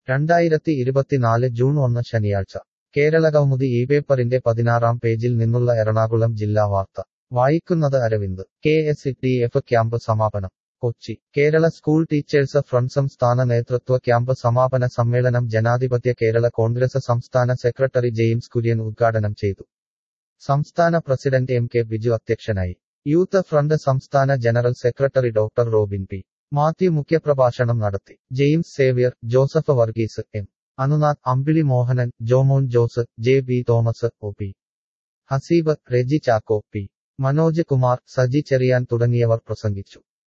രണ്ടായിരത്തി ഇരുപത്തിനാല് ജൂൺ ഒന്ന് ശനിയാഴ്ച കേരളകൗമുദി ഈ പേപ്പറിന്റെ പതിനാറാം പേജിൽ നിന്നുള്ള എറണാകുളം ജില്ലാ വാർത്ത വായിക്കുന്നത് Aravind K S T F camp സമാപനം Kochi Kerala school teachers front സംസ്ഥാന നേതൃത്വ ക്യാമ്പ് സമാപന സമ്മേളനം ജനാധിപത്യ കേരള കോൺഗ്രസ് സംസ്ഥാന സെക്രട്ടറി ജെയിംസ് കുര്യൻ ഉദ്ഘാടനം ചെയ്തു സംസ്ഥാന പ്രസിഡന്റ് എം കെ ബിജു അധ്യക്ഷനായി യൂത്ത് ഫ്രണ്ട് സംസ്ഥാന general secretary doctor Robin P Mathew മുഖ്യപ്രഭാഷണം നടത്തി James Xavier Joseph Varghese M Anunath Ambili Mohanan Jomon Jose J B Thomas O P Haseeb Reji Chacko P Manoj Kumar Saji Cherian തുടങ്ങിയവർ പ്രസംഗിച്ചു